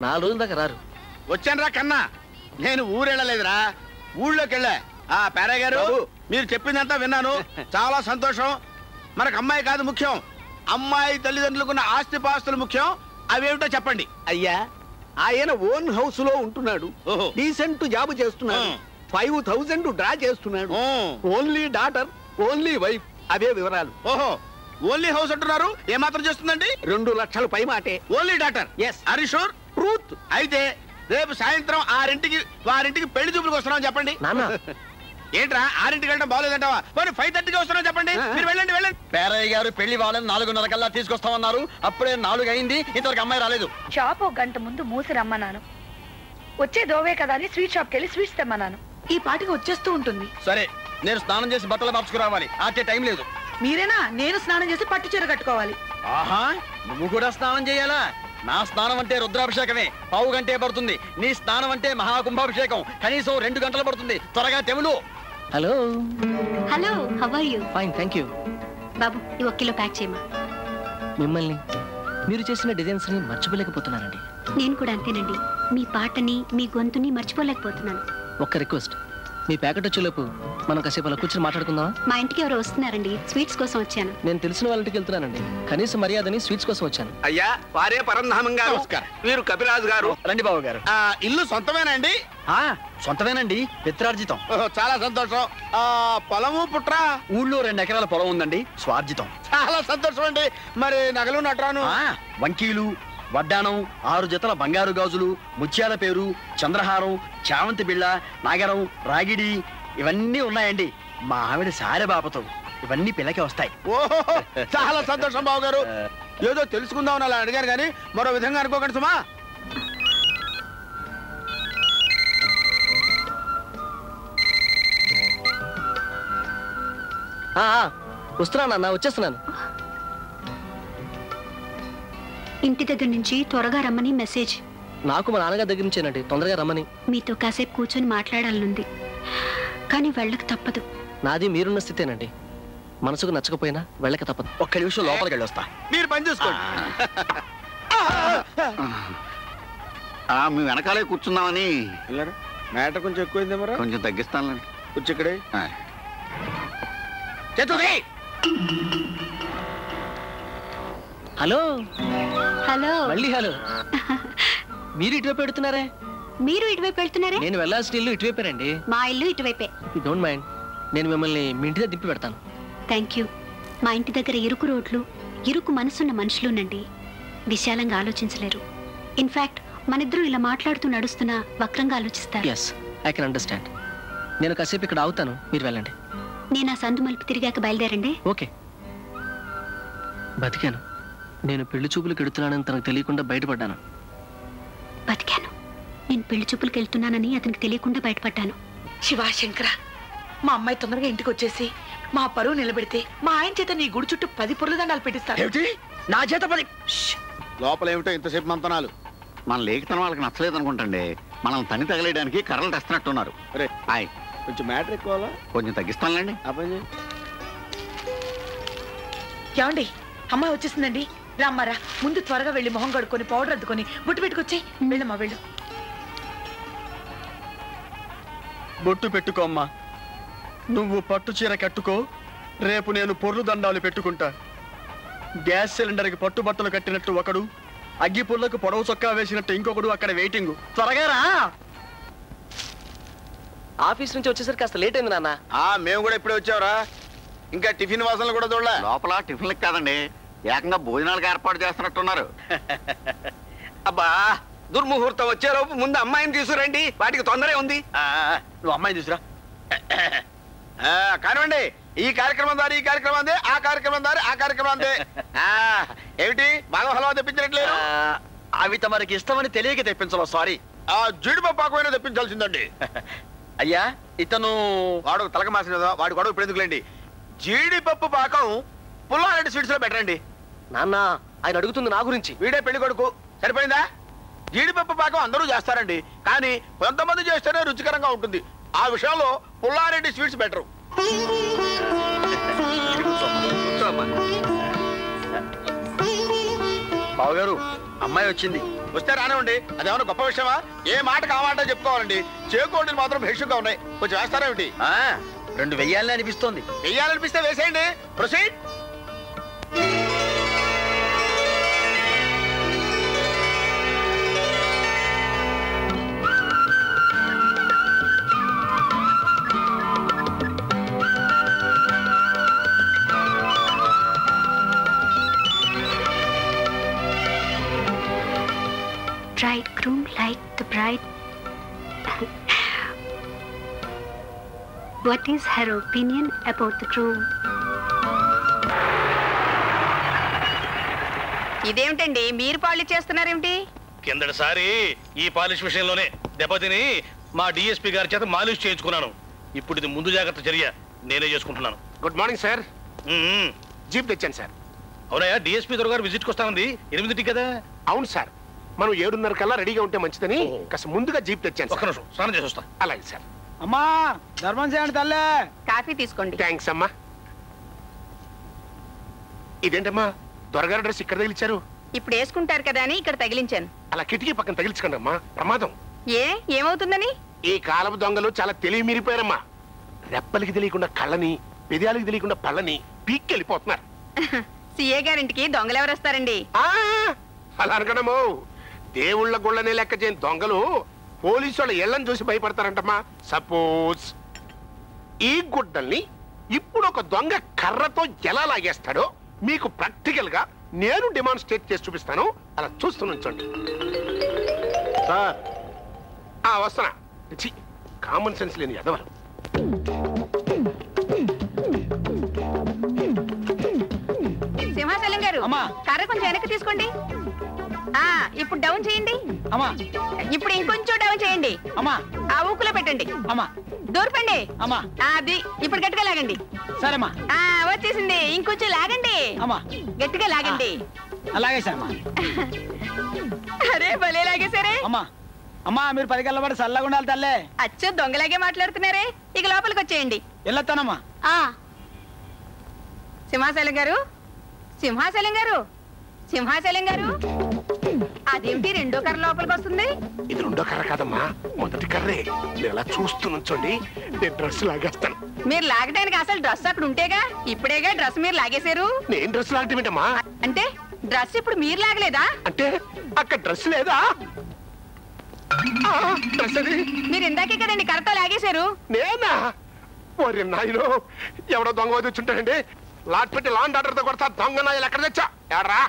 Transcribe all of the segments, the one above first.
నాలుగు రోజుల దాకా రారు వచ్చాను రా కన్నా నేను ఊరెళ్ళలేదురా ఊళ్ళోకి వెళ్ళా ఆ పేరయ్య గారు మీరు చెప్పిందంతా విన్నాను చాలా సంతోషం మనకు అమ్మాయి కాదు ముఖ్యం అమ్మాయి తల్లిదండ్రులకున్న ఆస్తి పాస్తులు ముఖ్యం అవేమిటో చెప్పండి అయ్యా ఆయన ఓన్ హౌస్ లో ఉంటున్నాడు ఓహో. డీసెంట్ జాబ్ చేస్తున్నాడు ఉం. ఫైవ్ థౌజండ్ డ్రా చేస్తున్నాడు ఉం. ఓన్లీ డాటర్ ఓన్లీ వైఫ్ అవే వివరాలు ఓహో ఓన్లీ హౌస్ అంటున్నారు ఏమాత్రం చేస్తుందండి రెండు లక్షల పై మాటే ఓన్లీ డాక్టర్ Yes. హరీషూర్ ట్రూత్ అయితే రేపు సాయంత్రం ఆరింటికి వారింటికి పెళ్లి చూపులకు వస్తున్నాం చెప్పండి నాన్న ఏంట్రా ఆరింటికి వెళ్ళడం బాగోలేదంటావా మరి ఫైవ్ థర్టీకి వస్తున్నాం చెప్పండి మీరు వెళ్ళండి వెళ్ళండి పేరయ్య గారు పెళ్లి వాళ్ళని నాలుగున్నర కల్లా తీసుకొస్తామన్నారు అప్పుడే నాలుగు అయింది ఇంతవరకు అమ్మాయి రాలేదు షాప్ ఒక గంట ముందు మూసి రమ్మన్నాను వచ్చే దోవే కదా అని స్వీట్ షాప్కి వెళ్ళి స్వీట్స్ తెమ్మన్నాను ఈ పాటికి వచ్చేస్తూ ఉంటుంది సరే నేను స్నానం చేసి బట్టలు మార్చుకురావాలి ఆటే టైం లేదు మీరేనా నేను స్నానం చేసి పట్టు చీర కట్టుకోవాలి ఆహా నువ్వు కూడా స్నానం చేయాలా నా స్నానం అంటే రుద్రాభిషేకమే పావు గంటే పడుతుంది నీ స్నానం అంటే మహాకుంభాభిషేకం కనీసం రెండు గంటలు పడుతుంది త్వరగా తెములు hello hello how are you fine thank you బాబు ఈ ఒక కిలో ప్యాక్ చేయమా మిమ్మల్ని మీరు చేసిన డిజైన్స్ ని మర్చిపోలేకపోతున్నానండి నేను కూడా అంతేనండి మీ పాటని మీ గొంతుని మర్చిపోలేకపోతున్నాను ఒక్క రిక్వెస్ట్ మీ ప్యాకెట్ వచ్చేలోపు మనం కాసేపు అలా కూర్చొని మాట్లాడుకుందామా మా ఇంటికి ఎవరో వస్తున్నారండి స్వీట్స్ కోసం వచ్చాను నేను తెలిసిన వాళ్ళ ఇంటికి వెళ్తున్నానండి కనీస మర్యాదని స్వీట్స్ కోసం వచ్చాను అయ్యా వారే పరంధామం గారు నమస్కారం. వీరు కపిరాజు గారు రండి బాబు గారు ఆ, ఇల్లు సొంతమేనా అండి ఆ, సొంతమేనండి పిత్రార్జితం ఓహో, చాలా సంతోషం ఆ పొలము పుట్రా ఊళ్ళో రెండు ఎకరాల పొలం ఉందండి స్వార్జితం చాలా సంతోషం అండి మరి నగలు నట్రాను ఆ, వంకీలు వడ్డానం ఆరు జతల బంగారు గాజులు ముత్యాల పేరు చంద్రహారం చామంతి బిళ్ళ నాగరం రాగిడి ఇవన్నీ ఉన్నాయండి మా ఆవిడ సారె బాపతో ఇవన్నీ పిల్లకి వస్తాయి ఓహో చాలా సంతోషం బాబు గారు ఏదో తెలుసుకుందామని అలా అడిగారు కానీ మరో విధంగా అనుకోకండి సుమా ఆ, ఆ, వస్తున్నాను అన్న వచ్చేస్తున్నాను ఇంటి దగ్గర నుంచి త్వరగా రమ్మని మెసేజ్ నాకు మా నాన్నగారి దగ్గర నుంచేనండి తొందరగా రమ్మని మీతో కాసేపు కూర్చొని మాట్లాడాలనుంది కానీ వెళ్ళక తప్పదు నాది మీరున్న స్థితేనండి మనసుకు నచ్చకపోయినా వెళ్ళక తప్పదు ఒక్క నిమిషం లోపలికి వెళ్ళొస్తా మీరు పని చూసుకోండి ఆ, మీ వెనకాలే కూర్చుందామని మ్యాటర్ కొంచెం ఎక్కువైంది మరో కొంచెం తగ్గిస్తానులేండి కూర్చో ఇక్కడే ఆ, చేతుడి హలో హలో మళ్ళీ హలో మీరు ఇటువైపు పెడుతున్నారే మీరు ఇటువైపు వెళ్తున్నారే నేను వెళ్ళాల్సిన ఇల్లు ఇటువైపేనండి మా ఇల్లు ఇటువైపే డోంట్ మైండ్ నేను మిమ్మల్ని మీ ఇంటి దగ్గర దింపి పెడతాను థ్యాంక్ యూ మా ఇంటి దగ్గర ఇరుకు రోడ్లు ఇరుకు మనసున్న మనుషులునండి విశాలంగా ఆలోచించలేరు ఇన్ఫాక్ట్ మనిద్దరం ఇలా మాట్లాడుతూ నడుస్తున్నా వక్రంగా ఆలోచిస్తారు ఎస్ ఐ కెన్ అండర్స్టాండ్ నేను కాసేపు ఇక్కడ ఆగుతాను మీరు వెళ్ళండి నేను ఆ సందు మలుపు తిరిగాక బయలుదేరండి ఓకే బతికాను నేను పెళ్లి చూపులు కెడుతున్నానని తనకు తెలియకుండా బయటపడ్డాను బతికాను నేను పెళ్లి చూపులకు వెళ్తున్నానని అతనికి తెలియకుండా బయటపడ్డాను శివాశంకర మా అమ్మాయి తొందరగా ఇంటికి వచ్చేసి మా పరువు నిలబెడితే మా ఆయన చేత నీ గుడి చుట్టూ పది పొర్ల దండాలు పెట్టిస్తాను ఏమిటి నా చేత పది లోపల ఏమిటో ఇంతసేపు మంతనాలు మన లేఖతనం వాళ్ళకి నచ్చలేదు అనుకుంటండి మనం తని తగలేయడానికి కర్రలు తెస్తున్నట్టున్నారు రే హాయ్ కొంచెం మ్యాటర్ ఎక్కువ కొంచెం తగ్గిస్తానులేండి ఆ పని చేయి. ఏమండి అమ్మాయి వచ్చేసిందండి రామ్మారా ముందు త్వరగా వెళ్ళి మొహం కడుక్కొని పౌడర్ అద్దుకొని బుట్టు పెట్టుకొచ్చి వెళ్ళమ్మా వెళ్ళు బొట్టు పెట్టుకోమ్మా నువ్వు పట్టు చీర కట్టుకో రేపు నేను పొర్లు దండాలు పెట్టుకుంటా గ్యాస్ సిలిండర్కి పట్టు బట్టలు కట్టినట్టు ఒకడు అగ్గి పుల్లకు పొడవు చొక్కా వేసినట్టు ఇంకొకడు అక్కడ వెయిటింగ్ త్వరగా రా ఆఫీస్ నుంచి వచ్చేసరికి కాస్త లేట్ అయింది నాన్న ఆ మేము కూడా ఇప్పుడే వచ్చావురా ఇంకా టిఫిన్ వాసనలు కూడా చూడలే లోపల టిఫిన్లకు కాదండి ఏకంగా భోజనాలకు ఏర్పాటు చేస్తున్నట్టున్నారు అబ్బా దుర్ముహూర్తం వచ్చేలోపు ముందు అమ్మాయిని తీసుకురండి వాటికి తొందరే ఉంది ఆ, నువ్వు అమ్మాయి చూసిరా ఆ, కానివ్వండి ఈ కార్యక్రమం దారి ఈ కార్యక్రమం అందే ఆ కార్యక్రమం దారి ఆ కార్యక్రమం అందే ఆ, ఏమిటి బాగా హల్వా తెప్పించినట్లేదు ఆ, అవి తమరికి ఇష్టమని తెలియక తెప్పించలో సారీ ఆ జీడిపప్పు పాకమైనా తెప్పించాల్సిందండి అయ్యా ఇతను వాడు తలక మాసిన కదా, వాడి గొడవ ఇప్పుడు ఎందుకులేండి జీడిపప్పు పాకం పుల్లారెడ్డి స్వీట్స్ లో పెట్టండి నాన్న ఆయన అడుగుతుంది నా గురించి వీడే పెళ్లి కొడుకు సరిపోయిందా జీడిపప్పు పాకం అందరూ చేస్తారండి కానీ కొంతమంది చేస్తేనే రుచికరంగా ఉంటుంది ఆ విషయంలో పుల్లారెడ్డి స్వీట్స్ బెటరు కూర్చోమ్మా బావగారు అమ్మాయి వచ్చింది వస్తే రానివ్వండి అదేమన్నా గొప్ప విషయమా ఏ మాట కావాలంటే చెప్పుకోవాలండి చేకోండి మాత్రం భేషుగా ఉన్నాయి కొంచెం వేస్తారేమిటి రెండు వెయ్యాలని అనిపిస్తోంది వెయ్యాలనిపిస్తే వేసేయండి proceed bridegroom like the bride. what is her opinion about the groom? ఇదేమిటండి మీరు పాళ్ళు చేస్తున్నారేమిటి కిందటిసారి ఈ పాలిష్ విషయంలోనే దెబ్బతిని మా డిఎస్పీ గారి చేత మాలిష్ చేయించుకున్నాను ఇప్పుడు ఇది ముందు జాగ్రత్త చర్య నేనే చేసుకుంటున్నాను గుడ్ మార్నింగ్ సార్ మ్మ్. జీప్ తెచ్చాను సార్ అవునయ్యా డిఎస్పీ దొరగారు విజిట్కి వస్తానంది ఎనిమిదింటికి కదా అవును సార్ మనం ఏడున్నర కల్లా రెడీగా ఉంటే మంచిదని ఓహో. కాస్త ముందుగా జీప్ తెచ్చాను ఒక్క సార్ నిమిషం స్నానం చేసి వస్తా అలాగే సార్ అమ్మా ధర్మం చేయండి తల్లే కాఫీ తీసుకోండి థ్యాంక్స్ అమ్మా ఇదేంటమ్మా దొరగారు డ్రెస్ ఇక్కడ తగిలిచ్చారు ఇప్పుడు వేసుకుంటారు కదా అని ఇక్కడ తగిలించాను అలా కిటికీ పక్కన తగిలించకండి అమ్మా ప్రమాదం ఏ ఏమవుతుందని ఈ కాలపు దొంగలు చాలా తెలివి మీరిపోయారమ్మా రెప్పలకి తెలియకుండా కళ్ళని పెదాలకి తెలియకుండా పళ్ళని పీక్కెళ్ళిపోతున్నారు సిఏ గారింటికి దొంగలెవరు వస్తారండి ఆ, అలా అనకడము దేవుళ్ళ గుళ్ళనే లెక్క చేయని దొంగలు పోలీసు వాళ్ళ ఇళ్లను చూసి భయపడతారంటమ్మా సపోజ్ ఈ గుడ్డల్ని ఇప్పుడు ఒక దొంగ కర్రతో ఎలా లాగేస్తాడో మీకు ప్రాక్టికల్ గా నేను డెమాన్స్ట్రేట్ చేసి చూపిస్తాను అలా చూస్తూ నుంచోండి సార్ ఆ వస్తున్నా ఛీ, కామన్ సెన్స్ లేని ఎదవరు సింహాచలం గారు అమ్మా. కర్ర కొంచెం వెనక్కి తీసుకోండి ఆ ఇప్పుడు డౌన్ చేయండి అమ్మా ఇప్పుడు ఇంకొంచెం డౌన్ చేయండి అమ్మా ఆ ఊకులో పెట్టండి అమ్మా దూరపండి అమ్మా ఆ, అది ఇప్పుడు గట్టిగా లాగండి సరేమ్మా ఆ వచ్చేసింది ఇంకొంచెం లాగండి అమ్మా గట్టిగా లాగండి అలాగే సార్ అరే భలే లాగేశారే అమ్మా అమ్మా మీరు పది కల్లా పడి చల్లగా ఉండాలి తల్లే అచ్చు దొంగలాగే మాట్లాడుతున్నారే ఇక లోపలికి వచ్చేయండి వెళ్ళొస్తానమ్మా ఆ సింహాచలం గారు సింహాచలం గారు సింహాచలం గారు అదేమిటి రెండో కర్ర లోపలికి వస్తుంది ఇది రెండో కర్ర కాదమ్మా మొదటి కర్రే నేను అలా చూస్తూ నుంచోండి నేను డ్రెస్ లాగేస్తాను మీరు లాగడానికి అసలు డ్రెస్ అక్కడ ఉంటేగా ఇప్పుడేగా డ్రెస్ మీరు లాగేశారు నేను డ్రెస్ లాగటమేంటమ్మా అంటే డ్రెస్ ఇప్పుడు మీరు లాగలేదా అంటే అక్కడ డ్రెస్ లేదా ఆ, డ్రెస్ అది మీరు ఇందాకే కదండి కర్రతో లాగేశారు నేనా ఓరి నాయనో ఎవడో దొంగ వదిలి వచ్చుంటాడండి లాట్ పెట్టి లాండ్ ఆర్డర్తో కొడతా దొంగ నాయలు ఎక్కడ తెచ్చా ఎడరా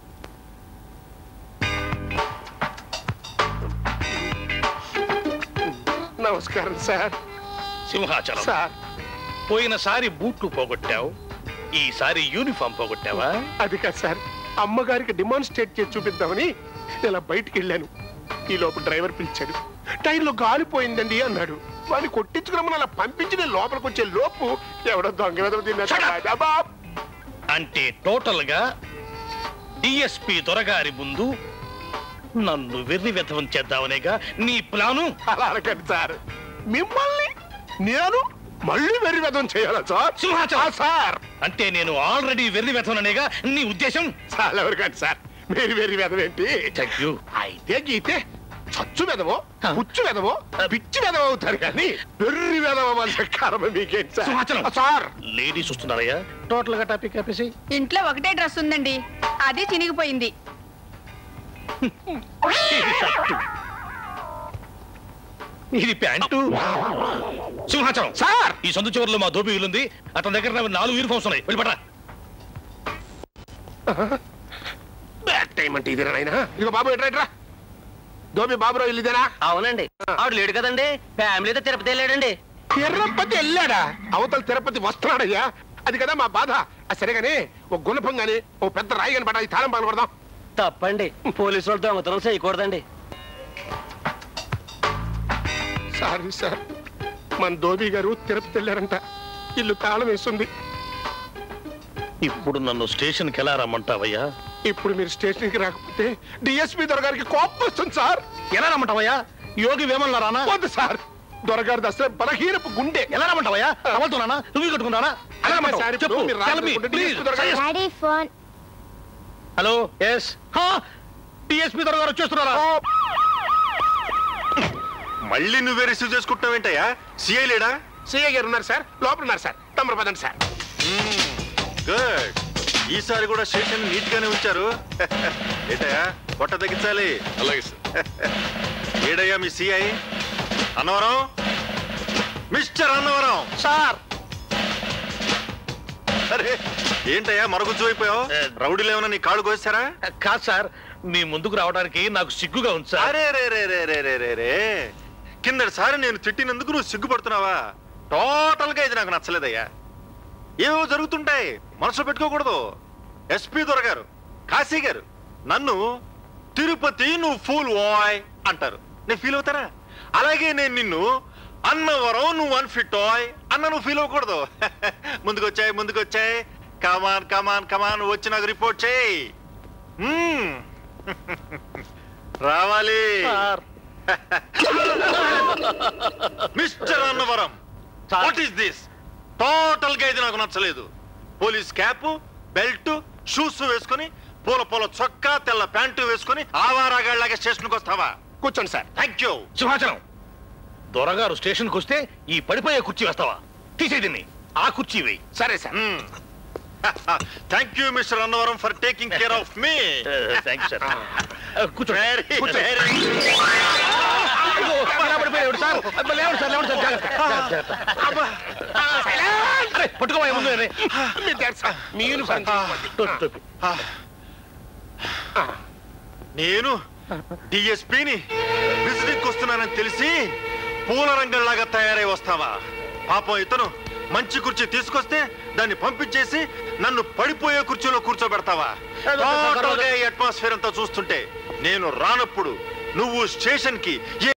నమస్కారం సార్ సింహాచలం సార్ పోయినసారి బూట్లు పోగొట్టావు ఈసారి యూనిఫామ్ పోగొట్టావా అది కాదు సార్ అమ్మగారికి డిమాన్స్ట్రేట్ చేసి చూపిద్దామని ఇలా బయటికి వెళ్ళాను ఈ లోపు డ్రైవర్ పిలిచాడు టైర్లో గాలిపోయిందండి అన్నాడు వాడిని కొట్టించుకురమ్మని అలా పంపించి నేను లోపలికి వచ్చే లోపు ఎవడో దొంగ వెదవ తిన్నాడు అబ్బా! అంటే టోటల్ గా డిఎస్పి దొరగారి ముందు నన్ను వెర్రి వెధవం చేద్దామనేగా నీ ప్లాను అలా అనకండి సార్ మిమ్మల్ని నేను మళ్ళీ వెర్రి వెదం చేయాలా సార్ సింహాచలం. ఆ, సార్ అంటే నేను ఆల్రెడీ వెర్రి వెధవననేగా నీ ఉద్దేశం చాలా ఎవరికండి సార్ మీరు వెర్రి వెదం ఏంటి థ్యాంక్ యూ అయితే గీతే చచ్చు వెదవో పుచ్చు వెదవో పిచ్చి వెదవ అవుతారు కానీ వెర్రి వెదవ మన కారణం మీకేంటి సార్ సింహాచలం. ఆ, సార్ లేడీస్ వస్తున్నారయ్యా టోటల్ గా టాపిక్ ఆపేసి ఇంట్లో ఒకటే డ్రెస్ ఉందండి అది చినిగిపోయింది ఇది షర్టు ఇది ప్యాంటు సింహాచలం సార్ ఈ సందు చివరిలో మా దోపి ఇల్లుంది అతని దగ్గర నా నాలుగు యూనిఫామ్స్ ఉన్నాయి వెళ్ళిపట్రా బ్యాక్ టైం అంటే ఇది నాయన ఇదిగో బాబు ఎట్రా ఎట్రా దోబి బాబురావు ఇల్లు ఇదేనా అవునండి ఆవిడ లేడు కదండి ఫ్యామిలీతో తిరుపతి వెళ్ళాడండి తిరుపతి వెళ్ళాడా అవతల తిరుపతి వస్తున్నాడయ్యా అది కదా మా బాధ ఆ సరేగాని ఓ గుణపం గాని ఓ పెద్ద రాయి గాని పడ ఈ తాళం పగల కొడదాం తప్పండి పోలీసు వాళ్ళు దొంగతనం చేయకూడదండి సారీ సార్ మన దోబి గారు తిరుపతి వెళ్ళారంట ఇల్లు తాళం వేస్తుంది ఇప్పుడు నన్ను స్టేషన్కి ఎలా రమ్మంటావయ్యా ఇప్పుడు మీరు స్టేషన్కి రాకపోతే డిఎస్పీ దొరగారికి కోపం వస్తుంది సార్ ఎలా రమ్మంటావయ్యా యోగి వేమన్నా రానా వద్దు సార్ దొరగారి అసలు బలహీనపు గుండె ఎలా రమ్మంటావయ్యా అవలుతున్నానా నువ్వు కట్టుకుంటానా ఎలా రమ్మంటావు? సార్, ఇప్పుడు చెప్పు మీరు Tell me, రాకపోతే please. DSP దొరగారు. హలో ఎస్ డిఎస్పీ గారు వచ్చేస్తున్నారా మళ్ళీ నువ్వే రిసీవ్ చేసుకుంటున్నావేంటయ్యా సిఐ లేడా సిఐ గారు ఉన్నారు సార్ లోపల ఉన్నారు సార్ తమరు పదండి సార్ గుడ్ ఈసారి కూడా స్టేషన్ నీట్ గానే ఉంచారు ఏంటయ్యా పొట్ట తగ్గించాలి అలాగే సార్ ఏడయ్యా మీ CI Annavaram mister Annavaram sir అరే ఏంటయ్యా మరుగుజ్జు అయిపోయావు రౌడీలు ఏమైనా నీ కాళ్ళు కోసారా కాదు సార్ మీ ముందుకు రావడానికి నాకు సిగ్గుగా ఉంది సార్ అరే రే రే రే రే రే రే రే కిందటిసారి నేను తిట్టినందుకు నువ్వు సిగ్గుపడుతున్నావా టోటల్ గా ఇది నాకు నచ్చలేదయ్యా ఏవో జరుగుతుంటాయి మనసులో పెట్టుకోకూడదు ఎస్పీ దొరగారు కాశీ గారు నన్ను తిరుపతి నువ్వు ఫూల్ వాయ్ అంటారు నేను ఫీల్ అవుతారా అలాగే నేను నిన్ను అన్నవరం నువ్వు అన్ఫిట్ ఓయ్ అన్న నువ్వు ఫీల్ అవ్వకూడదు ముందుకొచ్చాయి ముందుకొచ్చాయి కమాన్ కమాన్ కమాన్ వచ్చి నాకు రిపోర్ట్ చేయి మ్మ్. రావాలి sir mister Annavaram sir. What is this total గా ఇది నాకు నచ్చలేదు పోలీస్ క్యాప్ బెల్ట్ షూస్ వేసుకొని పూల పూల చొక్కా తెల్ల ప్యాంటు వేసుకొని ఆవారాగాళ్ళగా స్టేషన్కి వస్తావా కూర్చోండి సార్ థ్యాంక్ యూ సింహాచలం దొరగారు స్టేషన్కి వస్తే ఈ పడిపోయే కుర్చీ వేస్తావా తీసే దీన్ని ఆ కుర్చీ వేయి సరే sir thank you mister Annavaram for taking care of మీ థ్యాంక్ సార్ కూర్చో వెరీ కూర్చో. వెరీ అయ్యో, ఇలా పడిపోయాడు సార్ అబ్బా, లేవండి సార్ లేవండి సార్ జాగ్రత్త, జాగ్రత్త. అరే, పట్టుకోవా ముందు అరే. మీ డాడ్ సార్ మీ యూనిఫామ్ తీసుకోండి. టోపీ, టోపీ. నేను డిఎస్పిని విజిటింగ్ వస్తున్నానని తెలిసి పూల రంగంలాగా తయారై వస్తావా పాపం ఇతను మంచి కుర్చీ తీసుకొస్తే దాన్ని పంపించేసి నన్ను పడిపోయే కుర్చీలో కూర్చోబెడతావా టోటల్ గా ఈ అట్మాస్ఫియర్ అంతా చూస్తుంటే నేను రానప్పుడు నువ్వు స్టేషన్ కి